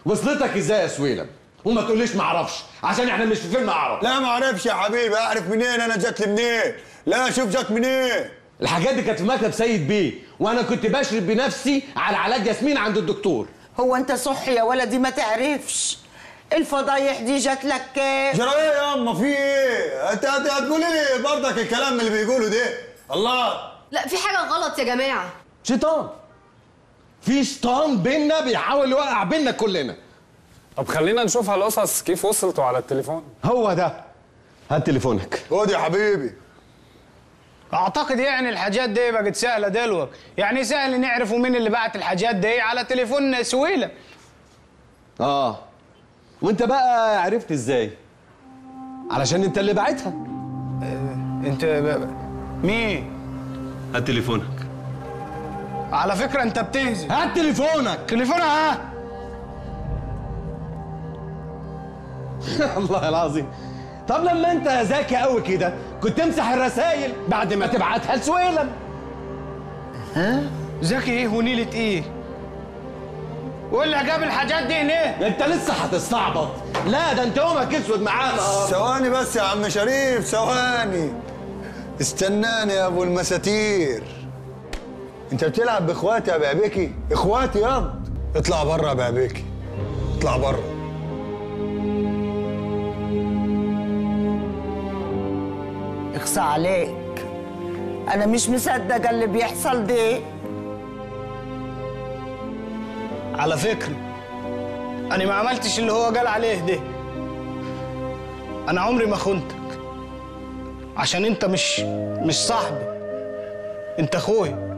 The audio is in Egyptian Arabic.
وصلتك ازاي يا سويلم وما تقوليش ما اعرفش عشان احنا مش في فيلم اعرف لا ما اعرفش يا حبيبي اعرف منين انا جات لي منين لا شوف جات منين الحاجات دي كانت في مكتب سيد بيه وانا كنت بشرب بنفسي على علاج ياسمين عند الدكتور هو انت صح يا ولدي ما تعرفش الفضايح دي جات لك كيف جرى ايه يا اما في ايه انت هت- هتقولي لي برضك الكلام اللي بيقوله ده الله لا في حاجة غلط يا جماعة شيطان في شيطان بينا بيحاول يوقع بينا كلنا طب خلينا نشوفها القصص كيف وصلتوا على التليفون هو ده هات تليفونك خد يا حبيبي اعتقد يعني الحاجات دي بقت سهله دلوقتي يعني سهل نعرفوا مين اللي بعت الحاجات دي على تليفون سويلة اه وانت بقى عرفت ازاي علشان انت اللي باعتها انت ب... ب- مين هات تليفونك على فكره انت بتهزي هات تليفونك تليفونها ها الله العظيم طب لما انت ذكي قوي كده كنت تمسح الرسايل بعد ما تبعتها لسويلم ذكي ايه ونيلة ايه واللي جاب الحاجات دي هنا انت لسه هتستعبط لا ده انت يومك اسود معانا ثواني بس يا عم شريف ثواني استناني يا ابو المساتير انت بتلعب باخواتي يا بعبيكي اخواتي ياض اطلع بره يا بعبيكي اطلع بره اخصى عليك انا مش مصدقه اللي بيحصل ده على فكره انا ما عملتش اللي هو قال عليه ده انا عمري ما خنتك عشان انت مش مش صاحبي انت اخويا